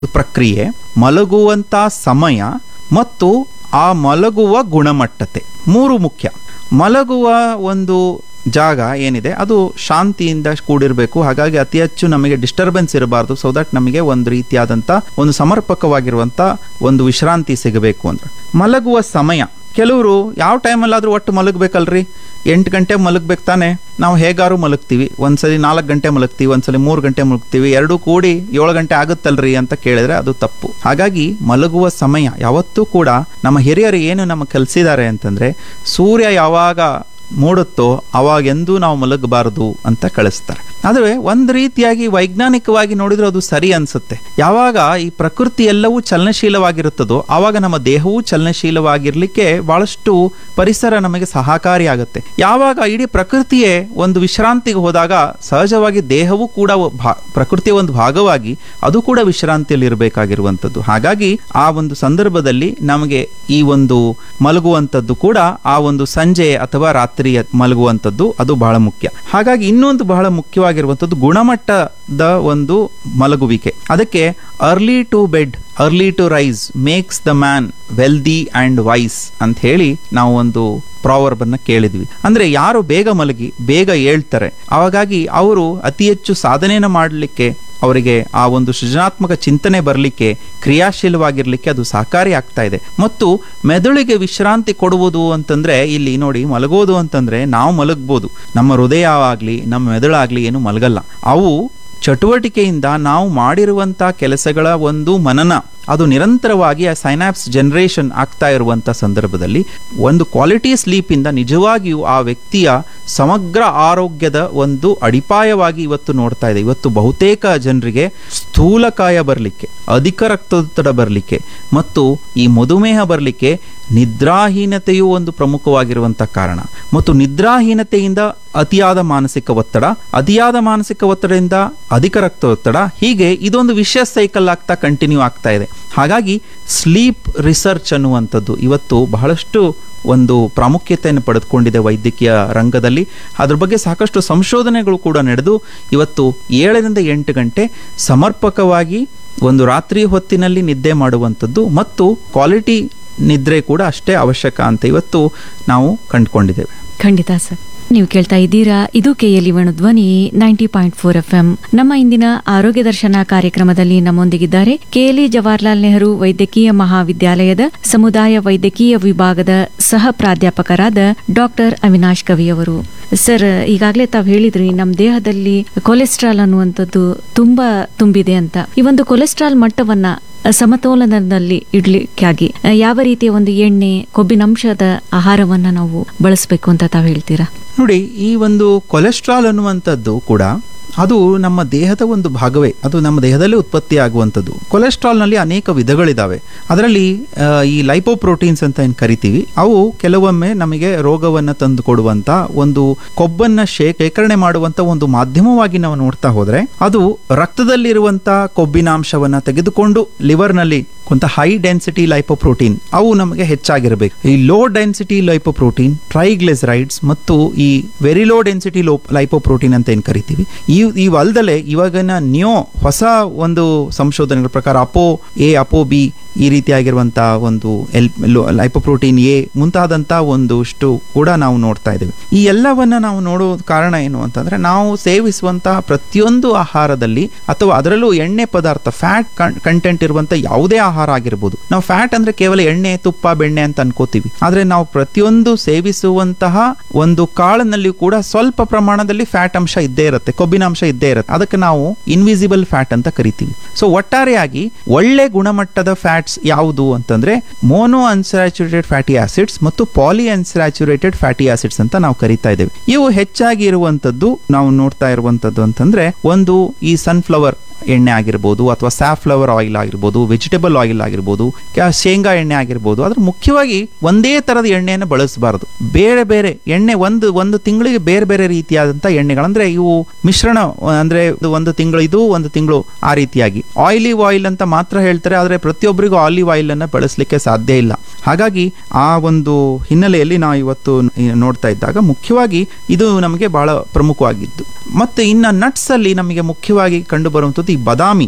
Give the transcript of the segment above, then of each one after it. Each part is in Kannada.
ಪ್ರಕ್ರಿಯೆ ಮಲಗುವಂಥ ಸಮಯ ಮತ್ತು ಆ ಮಲಗುವ ಗುಣಮಟ್ಟತೆ ಮೂರು ಮುಖ್ಯ ಮಲಗುವ ಒಂದು ಜಾಗ ಏನಿದೆ ಅದು ಶಾಂತಿಯಿಂದ ಕೂಡಿರಬೇಕು ಹಾಗಾಗಿ ಅತಿ ಹೆಚ್ಚು ನಮಗೆ ಡಿಸ್ಟರ್ಬೆನ್ಸ್ ಇರಬಾರ್ದು ಸೊ ದಟ್ ನಮಗೆ ಒಂದು ರೀತಿಯಾದಂಥ ಒಂದು ಸಮರ್ಪಕವಾಗಿರುವಂಥ ಒಂದು ವಿಶ್ರಾಂತಿ ಸಿಗಬೇಕು ಅಂದ್ರೆ ಮಲಗುವ ಸಮಯ ಕೆಲವರು ಯಾವ ಟೈಮಲ್ಲಾದರೂ ಒಟ್ಟು ಮಲಗಬೇಕಲ್ರಿ ಎಂಟು ಗಂಟೆ ಮಲಗ್ಬೇಕು ತಾನೆ ನಾವು ಹೇಗಾರು ಮಲಗ್ತೀವಿ ಒಂದ್ಸಲಿ ನಾಲ್ಕು ಗಂಟೆ ಮಲಗ್ತೀವಿ ಒಂದ್ಸಲಿ ಮೂರು ಗಂಟೆ ಮಲಗ್ತೀವಿ ಎರಡೂ ಕೂಡಿ ಏಳು ಗಂಟೆ ಆಗುತ್ತಲ್ರಿ ಅಂತ ಕೇಳಿದ್ರೆ ಅದು ತಪ್ಪು ಹಾಗಾಗಿ ಮಲಗುವ ಸಮಯ ಯಾವತ್ತೂ ಕೂಡ ನಮ್ಮ ಹಿರಿಯರು ಏನು ನಮ್ಮ ಕಲಿಸಿದ್ದಾರೆ ಅಂತಂದ್ರೆ ಸೂರ್ಯ ಯಾವಾಗ ಮೂಡುತ್ತೋ ಅವಾಗೆಂದೂ ನಾವು ಮಲಗಬಾರದು ಅಂತ ಕಳಿಸ್ತಾರೆ ಆದರೆ ಒಂದು ರೀತಿಯಾಗಿ ವೈಜ್ಞಾನಿಕವಾಗಿ ನೋಡಿದ್ರೆ ಅದು ಸರಿ ಅನ್ಸುತ್ತೆ ಯಾವಾಗ ಈ ಪ್ರಕೃತಿ ಎಲ್ಲವೂ ಚಲನಶೀಲವಾಗಿರುತ್ತದೋ ಆವಾಗ ನಮ್ಮ ದೇಹವೂ ಚಲನಶೀಲವಾಗಿರ್ಲಿಕ್ಕೆ ಬಹಳಷ್ಟು ಪರಿಸರ ನಮಗೆ ಸಹಕಾರಿಯಾಗುತ್ತೆ ಯಾವಾಗ ಇಡೀ ಪ್ರಕೃತಿಯೇ ಒಂದು ವಿಶ್ರಾಂತಿಗೆ ಹೋದಾಗ ಸಹಜವಾಗಿ ದೇಹವೂ ಕೂಡ ಒ- ಭಾ- ಪ್ರಕೃತಿಯ ಒಂದು ಭಾಗವಾಗಿ ಅದು ಕೂಡ ವಿಶ್ರಾಂತಿಯಲ್ಲಿ ಇರಬೇಕಾಗಿರುವಂಥದ್ದು ಹಾಗಾಗಿ ಆ ಒಂದು ಸಂದರ್ಭದಲ್ಲಿ ನಮಗೆ ಈ ಒಂದು ಮಲಗುವಂಥದ್ದು ಕೂಡ ಆ ಒಂದು ಸಂಜೆ ಅಥವಾ ರಾತ್ರಿ ಮಲಗುವಂಥದ್ದು ಅದು ಬಹಳ ಮುಖ್ಯ ಹಾಗಾಗಿ ಇನ್ನೊಂದು ಬಹಳ ಮುಖ್ಯವಾಗಿರುವಂಥದ್ದು ಗುಣಮಟ್ಟದ ಒಂದು ಮಲಗುವಿಕೆ ಅದಕ್ಕೆ early to bed early to rise makes the man wealthy and wise ಅಂತ ಹೇಳಿ ನಾವು ಒಂದು ಪ್ರಾವರ್ಬ್ ಅನ್ನ ಕೇಳಿದ್ವಿ ಅಂದ್ರೆ ಯಾರು ಬೇಗ ಮಲಗಿ ಬೇಗ ಏಳ್ತಾರೆ ಹಾಗಾಗಿ ಅವರು ಅತಿ ಹೆಚ್ಚು ಸಾಧನೆಯನ್ನು ಮಾಡಲಿಕ್ಕೆ ಅವರಿಗೆ ಆ ಒಂದು ಸೃಜನಾತ್ಮಕ ಚಿಂತನೆ ಬರಲಿಕ್ಕೆ ಕ್ರಿಯಾಶೀಲವಾಗಿರ್ಲಿಕ್ಕೆ ಅದು ಸಹಕಾರಿ ಆಗ್ತಾ ಇದೆ ಮತ್ತು ಮೆದುಳಿಗೆ ವಿಶ್ರಾಂತಿ ಕೊಡುವುದು ಅಂತಂದ್ರೆ ಇಲ್ಲಿ ನೋಡಿ ಮಲಗೋದು ಅಂತಂದ್ರೆ ನಾವು ಮಲಗ್ಬೋದು ನಮ್ಮ ಹೃದಯ ಆಗ್ಲಿ ನಮ್ಮ ಮೆದುಳಾಗ್ಲಿ ಏನು ಮಲಗಲ್ಲ ಅವು ಚಟುವಟಿಕೆಯಿಂದ ನಾವು ಮಾಡಿರುವಂಥ ಕೆಲಸಗಳ ಒಂದು ಮನನ ಅದು ನಿರಂತರವಾಗಿ ಆ ಸೈನಾಪ್ಸ್ ಜನರೇಷನ್ ಆಗ್ತಾ ಇರುವಂಥ ಸಂದರ್ಭದಲ್ಲಿ ಒಂದು ಕ್ವಾಲಿಟಿ ಸ್ಲೀಪಿಂದ ನಿಜವಾಗಿಯೂ ಆ ವ್ಯಕ್ತಿಯ ಸಮಗ್ರ ಆರೋಗ್ಯದ ಒಂದು ಅಡಿಪಾಯವಾಗಿ ಇವತ್ತು ನೋಡ್ತಾ ಇದೆ ಇವತ್ತು ಬಹುತೇಕ ಜನರಿಗೆ ಸ್ಥೂಲಕಾಯ ಬರಲಿಕ್ಕೆ ಅಧಿಕ ರಕ್ತದೊತ್ತಡ ಬರಲಿಕ್ಕೆ ಮತ್ತು ಈ ಮಧುಮೇಹ ಬರಲಿಕ್ಕೆ ನಿದ್ರಾಹೀನತೆಯು ಒಂದು ಪ್ರಮುಖವಾಗಿರುವಂಥ ಕಾರಣ ಮತ್ತು ನಿದ್ರಾಹೀನತೆಯಿಂದ ಅತಿಯಾದ ಮಾನಸಿಕ ಒತ್ತಡ ಅತಿಯಾದ ಮಾನಸಿಕ ಒತ್ತಡದಿಂದ ಅಧಿಕ ರಕ್ತದೊತ್ತಡ ಹೀಗೆ ಇದೊಂದು ವಿಷಯ ಸೈಕಲ್ ಆಗ್ತಾ ಕಂಟಿನ್ಯೂ ಆಗ್ತಾ ಇದೆ ಹಾಗಾಗಿ ಸ್ಲೀಪ್ ರಿಸರ್ಚ್ ಅನ್ನುವಂಥದ್ದು ಇವತ್ತು ಬಹಳಷ್ಟು ಒಂದು ಪ್ರಾಮುಖ್ಯತೆಯನ್ನು ಪಡೆದುಕೊಂಡಿದೆ ವೈದ್ಯಕೀಯ ರಂಗದಲ್ಲಿ ಅದ್ರ ಬಗ್ಗೆ ಸಾಕಷ್ಟು ಸಂಶೋಧನೆಗಳು ಕೂಡ ನಡೆದು ಇವತ್ತು ಏಳರಿಂದ ಎಂಟು ಗಂಟೆ ಸಮರ್ಪಕವಾಗಿ ಒಂದು ರಾತ್ರಿ ಹೊತ್ತಿನಲ್ಲಿ ನಿದ್ದೆ ಮಾಡುವಂಥದ್ದು ಮತ್ತು ಕ್ವಾಲಿಟಿ ನಿದ್ರೆ ಕೂಡ ಅಷ್ಟೇ ಅವಶ್ಯಕ ಅಂತ ಇವತ್ತು ನಾವು ಕಂಡುಕೊಂಡಿದ್ದೇವೆ ಖಂಡಿತ ಸರ್ ನೀವು ಕೇಳ್ತಾ ಇದ್ದೀರಾ ಇದು KLE Dhwani ninety point four F M ನಮ್ಮ ಇಂದಿನ ಆರೋಗ್ಯ ದರ್ಶನ ಕಾರ್ಯಕ್ರಮದಲ್ಲಿ ನಮ್ಮೊಂದಿಗಿದ್ದಾರೆ ಕೆಎಲ್ಇ ಜವಾಹರ್ಲಾಲ್ ನೆಹರು ವೈದ್ಯಕೀಯ ಮಹಾವಿದ್ಯಾಲಯದ ಸಮುದಾಯ ವೈದ್ಯಕೀಯ ವಿಭಾಗದ ಸಹ ಪ್ರಾಧ್ಯಾಪಕರಾದ ಡಾಕ್ಟರ್ ಅವಿನಾಶ್ ಕವಿ ಅವರು ಸರ್ ಈಗಾಗಲೇ ತಾವು ಹೇಳಿದ್ರಿ ನಮ್ಮ ದೇಹದಲ್ಲಿ ಕೊಲೆಸ್ಟ್ರಾಲ್ ಅನ್ನುವಂಥದ್ದು ತುಂಬಾ ತುಂಬಿದೆ ಅಂತ ಈ ಒಂದು ಕೊಲೆಸ್ಟ್ರಾಲ್ ಮಟ್ಟವನ್ನ ಸಮತೋಲನದಲ್ಲಿ ಇಡ್ಲಿಕ್ಕಾಗಿ ಅಹ್, ಯಾವ ರೀತಿಯ ಒಂದು ಎಣ್ಣೆ ಕೊಬ್ಬಿನಂಶದ ಆಹಾರವನ್ನ ನಾವು ಬಳಸಬೇಕು ಅಂತ ತಾವು ಹೇಳ್ತೀರಾ ನೋಡಿ ಈ ಒಂದು ಕೊಲೆಸ್ಟ್ರಾಲ್ ಅನ್ನುವಂಥದ್ದು ಕೂಡ ಅದು ನಮ್ಮ ದೇಹದ ಒಂದು ಭಾಗವೇ ಅದು ನಮ್ಮ ದೇಹದಲ್ಲಿ ಉತ್ಪತ್ತಿ ಆಗುವಂಥದ್ದು ಕೊಲೆಸ್ಟ್ರಾಲ್ನಲ್ಲಿ ಅನೇಕ ವಿಧಗಳಿದ್ದಾವೆ ಅದರಲ್ಲಿ ಆ, ಈ ಲೈಪೋಪ್ರೋಟೀನ್ಸ್ ಅಂತ ಏನು ಕರಿತೀವಿ ಅವು ಕೆಲವೊಮ್ಮೆ ನಮಗೆ ರೋಗವನ್ನು ತಂದು ಕೊಡುವಂತ ಒಂದು ಕೊಬ್ಬನ್ನ ಶೇ- ಶೇಖರಣೆ ಮಾಡುವಂತ ಒಂದು ಮಾಧ್ಯಮವಾಗಿ ನಾವು ನೋಡ್ತಾ ಹೋದ್ರೆ ಅದು ರಕ್ತದಲ್ಲಿರುವಂತ ಕೊಬ್ಬಿನಾಂಶವನ್ನ ತೆಗೆದುಕೊಂಡು ಲಿವರ್ನಲ್ಲಿ ಕೊಂತ ಹೈ ಡೆನ್ಸಿಟಿ ಲೈಪೋಪ್ರೋಟೀನ್ ಅವು ನಮಗೆ ಹೆಚ್ಚಾಗಿರಬೇಕು ಈ ಲೋ ಡೆನ್ಸಿಟಿ ಲೈಪೋಪ್ರೋಟೀನ್ ಟ್ರೈಗ್ಲಿಸರೈಡ್ಸ್ ಮತ್ತು ಈ very low density low lipoprotein ಅಂತ ಏನು ಕರಿತೀವಿ ಈ ಇವಲ್ದಲೆ ಇವಾಗಿನ ನ್ಯೋ ಹೊಸ ಒಂದು ಸಂಶೋಧನೆಗಳ ಪ್ರಕಾರ ಅಪೋ ಎ ಅಪೋ ಬಿ ಈ ರೀತಿಯಾಗಿರುವಂತಹ ಒಂದು ಎಲ್ ಲೈಪೋಪ್ರೋಟೀನ್ ಎ ಮುಂತಾದಂಥ ಒಂದಷ್ಟು ಕೂಡ ನಾವು ನೋಡ್ತಾ ಇದ್ದೇವೆ ಈ ಎಲ್ಲವನ್ನ ನಾವು ನೋಡೋ ಕಾರಣ ಏನು ಅಂತಂದ್ರೆ ನಾವು ಸೇವಿಸುವಂತಹ ಪ್ರತಿಯೊಂದು ಆಹಾರದಲ್ಲಿ ಅಥವಾ ಅದರಲ್ಲೂ ಎಣ್ಣೆ ಪದಾರ್ಥ ಫ್ಯಾಟ್ ಕಂಟೆಂಟ್ ಇರುವಂತ ಯಾವುದೇ ಆಹಾರ ಆಗಿರ್ಬೋದು ನಾವು ಫ್ಯಾಟ್ ಅಂದ್ರೆ ಕೇವಲ ಎಣ್ಣೆ ತುಪ್ಪ ಬೆಣ್ಣೆ ಅಂತ ಅನ್ಕೋತೀವಿ ಆದ್ರೆ ನಾವು ಪ್ರತಿಯೊಂದು ಸೇವಿಸುವಂತಹ ಒಂದು ಕಾಳಿನಲ್ಲಿ ಕೂಡ ಸ್ವಲ್ಪ ಪ್ರಮಾಣದಲ್ಲಿ ಫ್ಯಾಟ್ ಅಂಶ ಇದ್ದೇ ಇರುತ್ತೆ ಕೊಬ್ಬಿನಾಂಶ ಇದ್ದೇ ಇರುತ್ತೆ ಅದಕ್ಕೆ ನಾವು ಇನ್ವಿಸಿಬಲ್ ಫ್ಯಾಟ್ ಅಂತ ಕರಿತೀವಿ ಸೊ ಒಟ್ಟಾರೆಯಾಗಿ ಒಳ್ಳೆ ಗುಣಮಟ್ಟದ ಫ್ಯಾಟ್ಸ್ ಯಾವುದು ಅಂತಂದ್ರೆ ಮೋನೋ ಅನ್ಸ್ಯಾಚುರೇಟೆಡ್ ಫ್ಯಾಟಿ ಆಸಿಡ್ಸ್ ಮತ್ತು ಪಾಲಿ ಅನ್ಸ್ಯಾಚುರೇಟೆಡ್ ಫ್ಯಾಟಿ ಆಸಿಡ್ಸ್ ಅಂತ ನಾವು ಕರಿತಾ ಇದ್ದೇವೆ ಇವು ಹೆಚ್ಚಾಗಿ ಇರುವಂತದ್ದು ನಾವು ನೋಡ್ತಾ ಇರುವಂತದ್ದು ಅಂತಂದ್ರೆ ಒಂದು ಈ ಸನ್ಫ್ಲವರ್ ಎಣ್ಣೆ ಆಗಿರ್ಬೋದು ಅಥವಾ ಸ್ಯಾಫ್ಲವರ್ ಆಯಿಲ್ ಆಗಿರ್ಬೋದು ವೆಜಿಟೇಬಲ್ ಆಯಿಲ್ ಆಗಿರ್ಬೋದು ಕ್ಯಾ- ಶೇಂಗಾ ಎಣ್ಣೆ ಆಗಿರ್ಬೋದು ಅದ್ರ ಮುಖ್ಯವಾಗಿ ಒಂದೇ ತರದ ಎಣ್ಣೆಯನ್ನು ಬಳಸಬಾರದು ಬೇರೆ ಬೇರೆ ಎಣ್ಣೆ ಒಂದು ಒಂದು ತಿಂಗಳಿಗೆ ಬೇರೆ ಬೇರೆ ರೀತಿಯಾದಂಥ ಎಣ್ಣೆಗಳಂದ್ರೆ ಇವು ಮಿಶ್ರಣ ಅಂದ್ರೆ ಇದು ಒಂದು ತಿಂಗಳು ಇದು ಒಂದು ತಿಂಗಳು ಆ ರೀತಿಯಾಗಿ ಆಯಿಲಿವ್ ಆಯಿಲ್ ಅಂತ ಮಾತ್ರ ಹೇಳ್ತಾರೆ ಆದರೆ ಪ್ರತಿಯೊಬ್ಬರಿಗೂ ಆಲಿವ್ ಆಯಿಲ್ ಅನ್ನ ಬಳಸಲಿಕ್ಕೆ ಸಾಧ್ಯ ಇಲ್ಲ ಹಾಗಾಗಿ ಆ ಒಂದು ಹಿನ್ನೆಲೆಯಲ್ಲಿ ನಾವು ಇವತ್ತು ನ- ನೋಡ್ತಾ ಇದ್ದಾಗ ಮುಖ್ಯವಾಗಿ ಇದು ನಮಗೆ ಬಹಳ ಪ್ರಮುಖವಾಗಿದ್ದು ಮತ್ತೆ ಇನ್ನ ನಟ್ಸ್ ಅಲ್ಲಿ ನಮಗೆ ಮುಖ್ಯವಾಗಿ ಕಂಡು ಬರುವಂಥದ್ದು ಈ ಬಾದಾಮಿ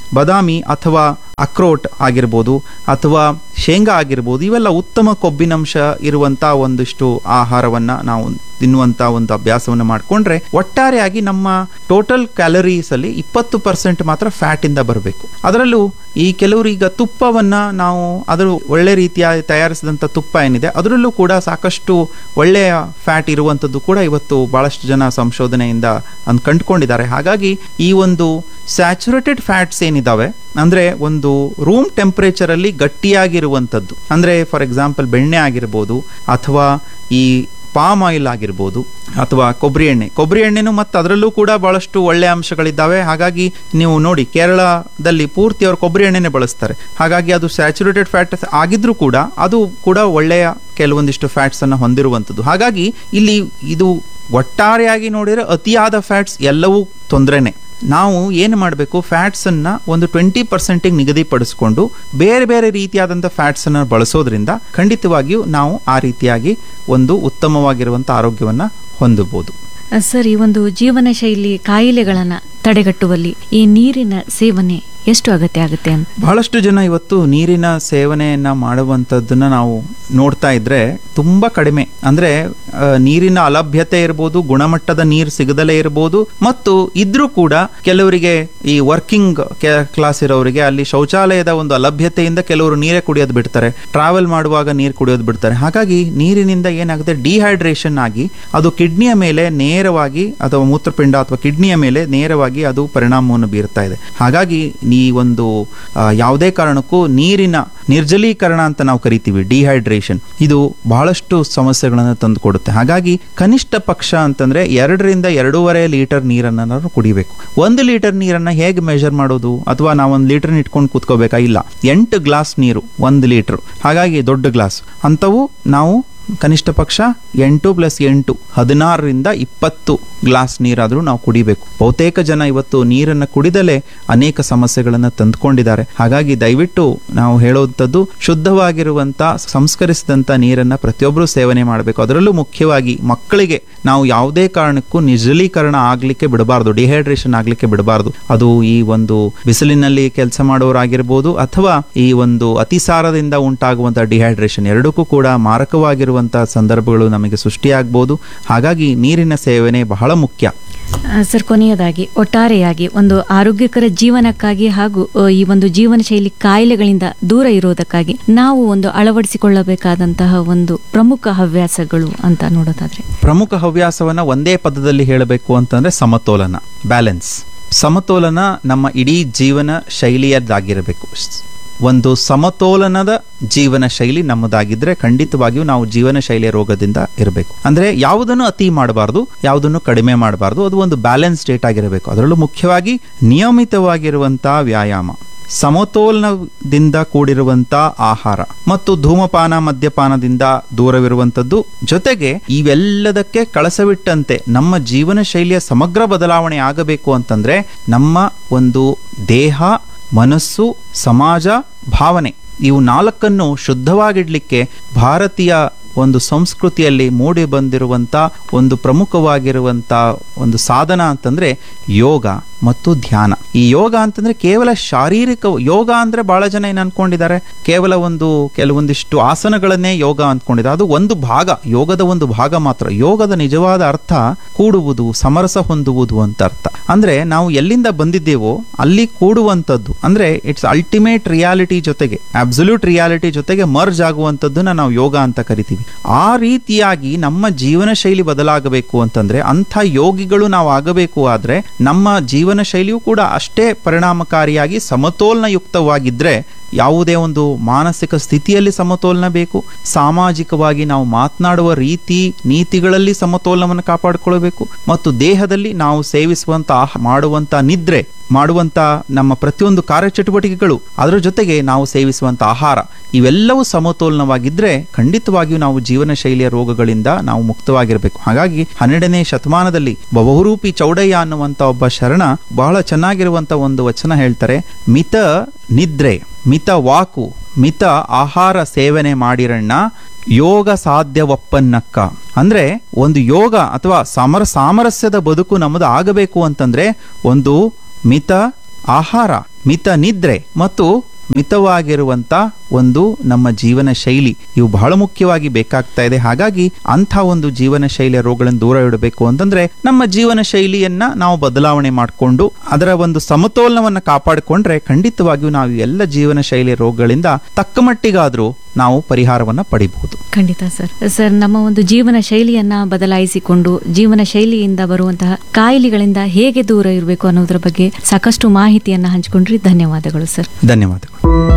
ಬಾದಾಮಿ ಅಥವಾ ಅಕ್ರೋಟ್ ಆಗಿರ್ಬೋದು ಅಥವಾ ಶೇಂಗಾ ಆಗಿರ್ಬೋದು ಇವೆಲ್ಲ ಉತ್ತಮ ಕೊಬ್ಬಿನಂಶ ಇರುವಂತ ಒಂದಿಷ್ಟು ಆಹಾರವನ್ನ ನಾವು ತಿನ್ನುವಂತ ಒಂದು ಅಭ್ಯಾಸವನ್ನು ಮಾಡಿಕೊಂಡ್ರೆ ಒಟ್ಟಾರೆಯಾಗಿ ನಮ್ಮ ಟೋಟಲ್ ಕ್ಯಾಲರೀಸ್ ಅಲ್ಲಿ ಇಪ್ಪತ್ತು ಪರ್ಸೆಂಟ್ ಮಾತ್ರ ಫ್ಯಾಟ್ ಇಂದ ಬರಬೇಕು ಅದರಲ್ಲೂ ಈ ಕೆಲವರು ಈಗ ತುಪ್ಪವನ್ನ ನಾವು ಅದರ ಒಳ್ಳೆ ರೀತಿಯ ತಯಾರಿಸಿದಂಥ ತುಪ್ಪ ಏನಿದೆ ಅದರಲ್ಲೂ ಕೂಡ ಸಾಕಷ್ಟು ಒಳ್ಳೆಯ ಫ್ಯಾಟ್ ಇರುವಂಥದ್ದು ಕೂಡ ಇವತ್ತು ಬಹಳಷ್ಟು ಜನ ಸಂಶೋಧನೆಯಿಂದ ಅನ್ ಕಂಡುಕೊಂಡಿದ್ದಾರೆ ಹಾಗಾಗಿ ಈ ಒಂದು ಸ್ಯಾಚುರೇಟೆಡ್ ಫ್ಯಾಟ್ಸ್ ಏನಿದಾವೆ ಅಂದ್ರೆ ಒಂದು ರೂಮ್ ಟೆಂಪರೇಚರ್ ಅಲ್ಲಿ ಗಟ್ಟಿಯಾಗಿರುವಂಥದ್ದು ಅಂದ್ರೆ ಫಾರ್ ಎಕ್ಸಾಂಪಲ್ ಬೆಣ್ಣೆ ಆಗಿರ್ಬೋದು ಅಥವಾ ಈ ಪಾಮ್ ಆಯಿಲ್ ಆಗಿರ್ಬೋದು ಅಥವಾ ಕೊಬ್ಬರಿ ಎಣ್ಣೆ ಕೊಬ್ಬರಿ ಎಣ್ಣೆನು ಮತ್ತು ಅದರಲ್ಲೂ ಕೂಡ ಬಹಳಷ್ಟು ಒಳ್ಳೆಯ ಅಂಶಗಳಿದ್ದಾವೆ ಹಾಗಾಗಿ ನೀವು ನೋಡಿ ಕೇರಳದಲ್ಲಿ ಪೂರ್ತಿ ಅವರು ಕೊಬ್ಬರಿ ಎಣ್ಣೆನೆ ಬಳಸ್ತಾರೆ ಹಾಗಾಗಿ ಅದು ಸ್ಯಾಚುರೇಟೆಡ್ ಫ್ಯಾಟ್ ಆಗಿದ್ರೂ ಕೂಡ ಅದು ಕೂಡ ಒಳ್ಳೆಯ ಕೆಲವೊಂದಿಷ್ಟು ಫ್ಯಾಟ್ಸ್ ಅನ್ನು ಹೊಂದಿರುವಂಥದ್ದು ಹಾಗಾಗಿ ಇಲ್ಲಿ ಇದು ಒಟ್ಟಾರೆಯಾಗಿ ನೋಡಿದರೆ ಅತಿಯಾದ ಫ್ಯಾಟ್ಸ್ ಎಲ್ಲವೂ ತೊಂದರೆನೆ ನಾವು ಏನು ಮಾಡಬೇಕು ಫ್ಯಾಟ್ಸನ್ನು ಒಂದು ಟ್ವೆಂಟಿ ಪರ್ಸೆಂಟಿಗೆ ನಿಗದಿಪಡಿಸ್ಕೊಂಡು ಬೇರೆ ಬೇರೆ ರೀತಿಯಾದಂಥ ಫ್ಯಾಟ್ಸನ್ನು ಬಳಸೋದ್ರಿಂದ ಖಂಡಿತವಾಗಿಯೂ ನಾವು ಆ ರೀತಿಯಾಗಿ ಒಂದು ಉತ್ತಮವಾಗಿರುವಂಥ ಆರೋಗ್ಯವನ್ನು ಹೊಂದಬಹುದು ಅ, ಸರ್ ಈ ಒಂದು ಜೀವನ ಶೈಲಿ ಕಾಯಿಲೆಗಳನ್ನ ತಡೆಗಟ್ಟುವಲ್ಲಿ ಈ ನೀರಿನ ಸೇವನೆ ಎಷ್ಟು ಅಗತ್ಯ ಆಗುತ್ತೆ ಅಂತ ಬಹಳಷ್ಟು ಜನ ಇವತ್ತು ನೀರಿನ ಸೇವನೆಯನ್ನ ಮಾಡುವಂಥದ್ದನ್ನ ನಾವು ನೋಡ್ತಾ ಇದ್ರೆ ತುಂಬಾ ಕಡಿಮೆ ಅಂದ್ರೆ ಆ, ನೀರಿನ ಅಲಭ್ಯತೆ ಇರ್ಬೋದು ಗುಣಮಟ್ಟದ ನೀರು ಸಿಗದಲೇ ಇರ್ಬೋದು ಮತ್ತು ಇದ್ರೂ ಕೂಡ ಕೆಲವರಿಗೆ ಈ ವರ್ಕಿಂಗ್ ಕ್ಲಾಸ್ ಇರೋರಿಗೆ ಅಲ್ಲಿ ಶೌಚಾಲಯದ ಒಂದು ಅಲಭ್ಯತೆಯಿಂದ ಕೆಲವರು ನೀರೇ ಕುಡಿಯೋದು ಬಿಡ್ತಾರೆ ಟ್ರಾವೆಲ್ ಮಾಡುವಾಗ ನೀರು ಕುಡಿಯೋದು ಬಿಡ್ತಾರೆ ಹಾಗಾಗಿ ನೀರಿನಿಂದ ಏನಾಗುತ್ತೆ ಡಿಹೈಡ್ರೇಷನ್ ಆಗಿ ಅದು ಕಿಡ್ನಿಯ ಮೇಲೆ ನೇರವಾಗಿ ಅಥವಾ ಮೂತ್ರಪಿಂಡ ಅಥವಾ ಕಿಡ್ನಿಯ ಮೇಲೆ ನೇರವಾಗಿ ಅದು ಪರಿಣಾಮವನ್ನು ಬೀರ್ತಾ ಇದೆ ಹಾಗಾಗಿ ಈ ಒಂದು ಆ, ಯಾವುದೇ ಕಾರಣಕ್ಕೂ ನೀರಿನ ನಿರ್ಜಲೀಕರಣ ಅಂತ ನಾವು ಕರಿತೀವಿ ಡಿಹೈಡ್ರೇಷನ್ ಇದು ಬಹಳಷ್ಟು ಸಮಸ್ಯೆಗಳನ್ನು ತಂದು ಕೊಡುತ್ತೆ ಹಾಗಾಗಿ ಕನಿಷ್ಠ ಪಕ್ಷ ಅಂತಂದ್ರೆ ಎರಡರಿಂದ ಎರಡೂವರೆ ಲೀಟರ್ ನೀರನ್ನು ನಾವು ಕುಡಿಬೇಕು ಒಂದು ಲೀಟರ್ ನೀರನ್ನ ಹೇಗೆ ಮೆಜರ್ ಮಾಡೋದು ಅಥವಾ ನಾವು ಒಂದು ಲೀಟರ್ ಇಟ್ಕೊಂಡು ಕೂತ್ಕೋಬೇಕಾ ಇಲ್ಲ ಎಂಟು ಗ್ಲಾಸ್ ನೀರು ಒಂದು ಲೀಟರ್ ಹಾಗಾಗಿ ದೊಡ್ಡ ಗ್ಲಾಸ್ ಅಂಥವು ನಾವು ಕನಿಷ್ಠ ಪಕ್ಷ ಎಂಟು ಪ್ಲಸ್ ಎಂಟು ಹದಿನಾರರಿಂದ ಇಪ್ಪತ್ತು ಗ್ಲಾಸ್ ನೀರಾದರೂ ನಾವು ಕುಡಿಬೇಕು ಬಹುತೇಕ ಜನ ಇವತ್ತು ನೀರನ್ನು ಕುಡಿದಲೇ ಅನೇಕ ಸಮಸ್ಯೆಗಳನ್ನು ತಂದುಕೊಂಡಿದ್ದಾರೆ ಹಾಗಾಗಿ ದಯವಿಟ್ಟು ನಾವು ಹೇಳುವಂಥದ್ದು ಶುದ್ಧವಾಗಿರುವಂಥ ಸಂಸ್ಕರಿಸಿದಂಥ ನೀರನ್ನು ಪ್ರತಿಯೊಬ್ಬರು ಸೇವನೆ ಮಾಡಬೇಕು ಅದರಲ್ಲೂ ಮುಖ್ಯವಾಗಿ ಮಕ್ಕಳಿಗೆ ನಾವು ಯಾವುದೇ ಕಾರಣಕ್ಕೂ ನಿರ್ಜಲೀಕರಣ ಆಗಲಿಕ್ಕೆ ಬಿಡಬಾರ್ದು ಡಿಹೈಡ್ರೇಷನ್ ಆಗಲಿಕ್ಕೆ ಬಿಡಬಾರ್ದು ಅದು ಈ ಒಂದು ಬಿಸಿಲಿನಲ್ಲಿ ಕೆಲಸ ಮಾಡೋರಾಗಿರ್ಬೋದು ಅಥವಾ ಈ ಒಂದು ಅತಿಸಾರದಿಂದ ಉಂಟಾಗುವಂಥ ಡಿಹೈಡ್ರೇಷನ್ ಎರಡಕ್ಕೂ ಕೂಡ ಮಾರಕವಾಗಿರುವಂತಹ ಸಂದರ್ಭಗಳು ನಮಗೆ ಸೃಷ್ಟಿಯಾಗಬಹುದು ಹಾಗಾಗಿ ನೀರಿನ ಸೇವನೆ ಬಹಳ ಮುಖ್ಯ ಆ, ಸರ್ ಕೊನೆಯದಾಗಿ ಒಟ್ಟಾರೆಯಾಗಿ ಒಂದು ಆರೋಗ್ಯಕರ ಜೀವನಕ್ಕಾಗಿ ಹಾಗೂ ಆ, ಈ ಒಂದು ಜೀವನ ಶೈಲಿ ಕಾಯಿಲೆಗಳಿಂದ ದೂರ ಇರುವುದಕ್ಕಾಗಿ ನಾವು ಒಂದು ಅಳವಡಿಸಿಕೊಳ್ಳಬೇಕಾದಂತಹ ಒಂದು ಪ್ರಮುಖ ಹವ್ಯಾಸಗಳು ಅಂತ ನೋಡೋದಾದ್ರೆ ಪ್ರಮುಖ ಹವ್ಯಾಸವನ್ನ ಒಂದೇ ಪದದಲ್ಲಿ ಹೇಳಬೇಕು ಅಂತಂದ್ರೆ ಸಮತೋಲನ ಬ್ಯಾಲೆನ್ಸ್ ಸಮತೋಲನ ನಮ್ಮ ಇಡೀ ಜೀವನ ಶೈಲಿಯದ್ದಾಗಿರಬೇಕು ಒಂದು ಸಮತೋಲನದ ಜೀವನ ಶೈಲಿ ನಮ್ಮದಾಗಿದ್ರೆ ಖಂಡಿತವಾಗಿಯೂ ನಾವು ಜೀವನ ಶೈಲಿಯ ರೋಗದಿಂದ ಇರಬೇಕು ಅಂದ್ರೆ ಯಾವುದನ್ನು ಅತಿ ಮಾಡಬಾರ್ದು ಯಾವುದನ್ನು ಕಡಿಮೆ ಮಾಡಬಾರ್ದು ಅದು ಒಂದು ಬ್ಯಾಲೆನ್ಸ್ ಸ್ಟೇಟ್ ಆಗಿರಬೇಕು ಅದರಲ್ಲೂ ಮುಖ್ಯವಾಗಿ ನಿಯಮಿತವಾಗಿರುವಂತಹ ವ್ಯಾಯಾಮ ಸಮತೋಲನದಿಂದ ಕೂಡಿರುವಂತ ಆಹಾರ ಮತ್ತು ಧೂಮಪಾನ ಮದ್ಯಪಾನದಿಂದ ದೂರವಿರುವಂತದ್ದು ಜೊತೆಗೆ ಇವೆಲ್ಲದಕ್ಕೆ ಕಳಸವಿಟ್ಟಂತೆ ನಮ್ಮ ಜೀವನ ಶೈಲಿಯ ಸಮಗ್ರ ಬದಲಾವಣೆ ಆಗಬೇಕು ಅಂತಂದ್ರೆ ನಮ್ಮ ಒಂದು ದೇಹ ಮನಸ್ಸು ಸಮಾಜ ಭಾವನೆ ಇವು ನಾಲ್ಕನ್ನು ಶುದ್ಧವಾಗಿಡ್ಲಿಕ್ಕೆ ಭಾರತೀಯ ಒಂದು ಸಂಸ್ಕೃತಿಯಲ್ಲಿ ಮೂಡಿ ಬಂದಿರುವಂಥ ಒಂದು ಪ್ರಮುಖವಾಗಿರುವಂಥ ಒಂದು ಸಾಧನ ಅಂತಂದ್ರೆ ಯೋಗ ಮತ್ತು ಧ್ಯಾನ ಈ ಯೋಗ ಅಂತಂದ್ರೆ ಕೇವಲ ಶಾರೀರಿಕ ಯೋಗ ಅಂದ್ರೆ ಬಹಳ ಜನ ಏನು ಅನ್ಕೊಂಡಿದ್ದಾರೆ ಕೇವಲ ಒಂದು ಕೆಲವೊಂದಿಷ್ಟು ಆಸನಗಳನ್ನೇ ಯೋಗ ಅಂದ್ಕೊಂಡಿದ್ದಾರೆ ಅದು ಒಂದು ಭಾಗ ಯೋಗದ ಒಂದು ಭಾಗ ಮಾತ್ರ ಯೋಗದ ನಿಜವಾದ ಅರ್ಥ ಕೂಡುವುದು ಸಮರಸ ಹೊಂದುವುದು ಅಂತ ಅರ್ಥ ಅಂದ್ರೆ ನಾವು ಎಲ್ಲಿಂದ ಬಂದಿದ್ದೇವೋ ಅಲ್ಲಿ ಕೂಡುವಂಥದ್ದು ಅಂದ್ರೆ ಇಟ್ಸ್ ಅಲ್ಟಿಮೇಟ್ ರಿಯಾಲಿಟಿ ಜೊತೆಗೆ ಅಬ್ಸಲ್ಯೂಟ್ ರಿಯಾಲಿಟಿ ಜೊತೆಗೆ ಮರ್ಜ್ ಆಗುವಂಥದ್ದನ್ನ ನಾವು ಯೋಗ ಅಂತ ಕರಿತೀವಿ ಆ ರೀತಿಯಾಗಿ ನಮ್ಮ ಜೀವನ ಶೈಲಿ ಬದಲಾಗಬೇಕು ಅಂತಂದ್ರೆ ಅಂಥ ಯೋಗಿಗಳು ನಾವು ಆಗಬೇಕು ಆದ್ರೆ ನಮ್ಮ ಜೀವನ ಶೈಲಿಯೂ ಕೂಡ ಅಷ್ಟೇ ಪರಿಣಾಮಕಾರಿಯಾಗಿ ಸಮತೋಲನಯುಕ್ತವಾಗಿದ್ರೆ ಯಾವುದೇ ಒಂದು ಮಾನಸಿಕ ಸ್ಥಿತಿಯಲ್ಲಿ ಸಮತೋಲನ ಬೇಕು ಸಾಮಾಜಿಕವಾಗಿ ನಾವು ಮಾತನಾಡುವ ರೀತಿ ನೀತಿಗಳಲ್ಲಿ ಸಮತೋಲನವನ್ನು ಕಾಪಾಡಿಕೊಳ್ಳಬೇಕು ಮತ್ತು ದೇಹದಲ್ಲಿ ನಾವು ಸೇವಿಸುವಂತ ಆಹ ಮಾಡುವಂತ ನಿದ್ರೆ ಮಾಡುವಂತ ನಮ್ಮ ಪ್ರತಿಯೊಂದು ಕಾರ್ಯಚಟುವಟಿಕೆಗಳು ಅದರ ಜೊತೆಗೆ ನಾವು ಸೇವಿಸುವಂತ ಆಹಾರ ಇವೆಲ್ಲವೂ ಸಮತೋಲನವಾಗಿದ್ರೆ ಖಂಡಿತವಾಗಿಯೂ ನಾವು ಜೀವನ ಶೈಲಿಯ ರೋಗಗಳಿಂದ ನಾವು ಮುಕ್ತವಾಗಿರಬೇಕು ಹಾಗಾಗಿ ಹನ್ನೆರಡನೇ ಶತಮಾನದಲ್ಲಿ ಬಹುರೂಪಿ ಚೌಡಯ್ಯ ಅನ್ನುವಂತ ಒಬ್ಬ ಶರಣ ಬಹಳ ಚೆನ್ನಾಗಿರುವಂತ ಒಂದು ವಚನ ಹೇಳ್ತಾರೆ ಮಿತ ನಿದ್ರೆ ಮಿತ ವಾಕು ಮಿತ ಆಹಾರ ಸೇವನೆ ಮಾಡಿರಣ್ಣ ಯೋಗ ಸಾಧ್ಯವಪ್ಪನ್ನಕ್ಕ ಅಂದ್ರೆ ಒಂದು ಯೋಗ ಅಥವಾ ಸಮರ ಸಾಮರಸ್ಯದ ಬದುಕು ನಮ್ಮದು ಆಗಬೇಕು ಅಂತಂದ್ರೆ ಒಂದು ಮಿತ ಆಹಾರ ಮಿತ ನಿದ್ರೆ ಮತ್ತು ಮಿತವಾಗಿರುವಂತ ಒಂದು ನಮ್ಮ ಜೀವನ ಶೈಲಿ ಇವು ಬಹಳ ಮುಖ್ಯವಾಗಿ ಬೇಕಾಗ್ತಾ ಇದೆ ಹಾಗಾಗಿ ಅಂಥ ಒಂದು ಜೀವನ ಶೈಲಿಯ ರೋಗಗಳನ್ನು ದೂರ ಇಡಬೇಕು ಅಂತಂದ್ರೆ ನಮ್ಮ ಜೀವನ ಶೈಲಿಯನ್ನ ನಾವು ಬದಲಾವಣೆ ಮಾಡಿಕೊಂಡು ಅದರ ಒಂದು ಸಮತೋಲನವನ್ನ ಕಾಪಾಡಿಕೊಂಡ್ರೆ ಖಂಡಿತವಾಗಿಯೂ ನಾವು ಈ ಎಲ್ಲ ಜೀವನ ಶೈಲಿಯ ರೋಗಗಳಿಂದ ತಕ್ಕ ಮಟ್ಟಿಗಾದ್ರೂ ನಾವು ಪರಿಹಾರವನ್ನ ಪಡಿಬಹುದು ಖಂಡಿತ ಸರ್ ಸರ್ ನಮ್ಮ ಒಂದು ಜೀವನ ಶೈಲಿಯನ್ನ ಬದಲಾಯಿಸಿಕೊಂಡು ಜೀವನ ಶೈಲಿಯಿಂದ ಬರುವಂತಹ ಕಾಯಿಲೆಗಳಿಂದ ಹೇಗೆ ದೂರ ಇರಬೇಕು ಅನ್ನೋದ್ರ ಬಗ್ಗೆ ಸಾಕಷ್ಟು ಮಾಹಿತಿಯನ್ನ ಹಂಚಿಕೊಂಡ್ರಿ ಧನ್ಯವಾದಗಳು ಸರ್ ಧನ್ಯವಾದಗಳು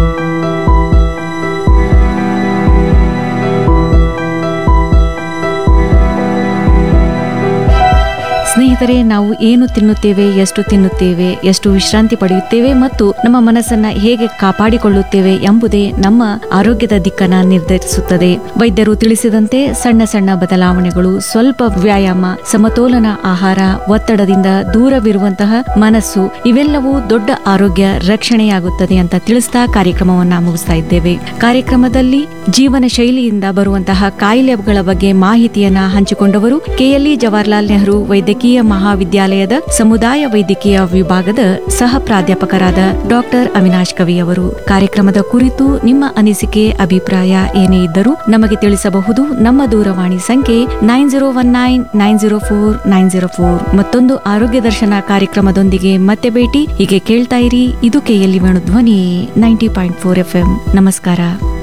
ಸ್ನೇಹಿತರೆ ನಾವು ಏನು ತಿನ್ನುತ್ತೇವೆ ಎಷ್ಟು ತಿನ್ನುತ್ತೇವೆ ಎಷ್ಟು ವಿಶ್ರಾಂತಿ ಪಡೆಯುತ್ತೇವೆ ಮತ್ತು ನಮ್ಮ ಮನಸ್ಸನ್ನ ಹೇಗೆ ಕಾಪಾಡಿಕೊಳ್ಳುತ್ತೇವೆ ಎಂಬುದೇ ನಮ್ಮ ಆರೋಗ್ಯದ ದಿಕ್ಕನ್ನ ನಿರ್ಧರಿಸುತ್ತದೆ ವೈದ್ಯರು ತಿಳಿಸಿದಂತೆ ಸಣ್ಣ ಸಣ್ಣ ಬದಲಾವಣೆಗಳು ಸ್ವಲ್ಪ ವ್ಯಾಯಾಮ ಸಮತೋಲನ ಆಹಾರ ಒತ್ತಡದಿಂದ ದೂರವಿರುವಂತಹ ಮನಸ್ಸು ಇವೆಲ್ಲವೂ ದೊಡ್ಡ ಆರೋಗ್ಯ ರಕ್ಷಣೆಯಾಗುತ್ತದೆ ಅಂತ ತಿಳಿಸ್ತಾ ಕಾರ್ಯಕ್ರಮವನ್ನ ಮುಗಿಸ್ತಾ ಇದ್ದೇವೆ ಕಾರ್ಯಕ್ರಮದಲ್ಲಿ ಜೀವನ ಶೈಲಿಯಿಂದ ಬರುವಂತಹ ಕಾಯಿಲೆಗಳ ಬಗ್ಗೆ ಮಾಹಿತಿಯನ್ನ ಹಂಚಿಕೊಂಡವರು ಕೆಎಲ್ಇ ಜವಾಹರ್ಲಾಲ್ ನೆಹರು ವೈದ್ಯಕೀಯ ಮಹಾವಿದ್ಯಾಲಯದ ಸಮುದಾಯ ವೈದ್ಯಕೀಯ ವಿಭಾಗದ ಸಹ ಪ್ರಾಧ್ಯಾಪಕರಾದ ಡಾಕ್ಟರ್ ಅವಿನಾಶ್ ಕವಿ ಅವರು ಕಾರ್ಯಕ್ರಮದ ಕುರಿತು ನಿಮ್ಮ ಅನಿಸಿಕೆ ಅಭಿಪ್ರಾಯ ಏನೇ ಇದ್ದರೂ ನಮಗೆ ತಿಳಿಸಬಹುದು ನಮ್ಮ ದೂರವಾಣಿ ಸಂಖ್ಯೆ nine zero one nine nine zero four nine zero four ಮತ್ತೊಂದು ಆರೋಗ್ಯ ದರ್ಶನ ಕಾರ್ಯಕ್ರಮದೊಂದಿಗೆ ಮತ್ತೆ ಭೇಟಿ ಹೀಗೆ ಕೇಳ್ತಾ ಇರಿ ಇದು ಕೆಎಲ್ಇ ವೇಣು ಧ್ವನಿ ನೈಂಟಿ ಪಾಯಿಂಟ್ ಫೋರ್ ಎಫ್ ನಮಸ್ಕಾರ